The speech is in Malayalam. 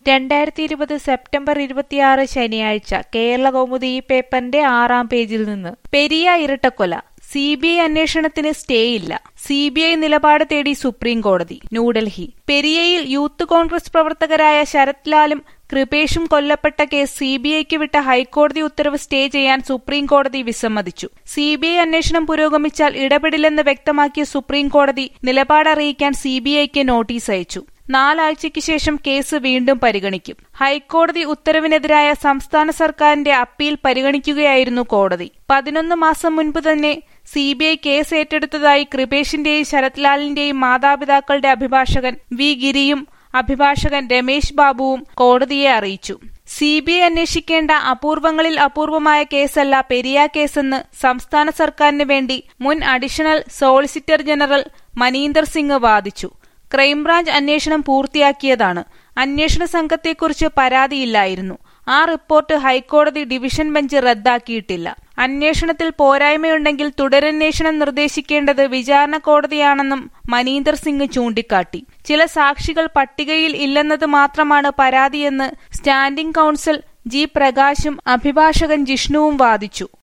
രണ്ടായിരത്തി ഇരുപത് സെപ്റ്റംബർ ഇരുപത്തിയാറ് ശനിയാഴ്ച കേരള കൗമുദി ഈ പേപ്പറിന്റെ ആറാം പേജിൽ നിന്ന് പെരിയ ഇരട്ടക്കൊല സി ബി ഐ അന്വേഷണത്തിന് സ്റ്റേയില്ല സി ബി ഐ നിലപാട് തേടി സുപ്രീം കോടതി ന്യൂഡൽഹി പെരിയയിൽ യൂത്ത് കോൺഗ്രസ് പ്രവർത്തകരായ ശരത് ലാലും കൃപേഷും കൊല്ലപ്പെട്ട കേസ് സി ബി ഐക്ക് വിട്ട ഹൈക്കോടതി ഉത്തരവ് സ്റ്റേ ചെയ്യാൻ സുപ്രീം കോടതി വിസമ്മതിച്ചു സി ബി ഐ അന്വേഷണം പുരോഗമിച്ചാൽ ഇടപെടില്ലെന്ന് വ്യക്തമാക്കിയ സുപ്രീം കോടതി നിലപാടറിയിക്കാൻ സി ബി ഐക്ക് നോട്ടീസ് അയച്ചു നാലാഴ്ചയ്ക്ക് ശേഷം കേസ് വീണ്ടും പരിഗണിക്കും ഹൈക്കോടതി ഉത്തരവിനെതിരായ സംസ്ഥാന സർക്കാരിന്റെ അപ്പീൽ പരിഗണിക്കുകയായിരുന്നു കോടതി പതിനൊന്ന് മാസം മുൻപ് തന്നെ സി ബി ഐ കേസ് ഏറ്റെടുത്തതായി കൃപേഷിന്റെയും ശരത്ലാലിന്റെയും മാതാപിതാക്കളുടെ അഭിഭാഷകൻ വി ഗിരിയും അഭിഭാഷകൻ രമേശ് ബാബുവും കോടതിയെ അറിയിച്ചു സി ബി ഐ അന്വേഷിക്കേണ്ട അപൂർവങ്ങളിൽ അപൂർവമായ കേസല്ല പെരിയ കേസെന്ന് സംസ്ഥാന സർക്കാരിന് വേണ്ടി മുൻ additional solicitor general Maninder Singh വാദിച്ചു ക്രൈംബ്രാഞ്ച് അന്വേഷണം പൂർത്തിയാക്കിയതാണ് അന്വേഷണ സംഘത്തെക്കുറിച്ച് പരാതിയില്ലായിരുന്നു ആ റിപ്പോർട്ട് ഹൈക്കോടതി ഡിവിഷൻ ബെഞ്ച് റദ്ദാക്കിയിട്ടില്ല അന്വേഷണത്തിൽ പോരായ്മയുണ്ടെങ്കിൽ തുടരന്വേഷണം നിർദ്ദേശിക്കേണ്ടത് വിചാരണ കോടതിയാണെന്നും മനീന്ദർ സിംഗ് ചൂണ്ടിക്കാട്ടി ചില സാക്ഷികൾ പട്ടികയിൽ ഇല്ലെന്നത് മാത്രമാണ് പരാതിയെന്ന് സ്റ്റാൻഡിംഗ് കൌൺസിൽ ജി പ്രകാശും അഭിഭാഷകൻ ജിഷ്ണുവും വാദിച്ചു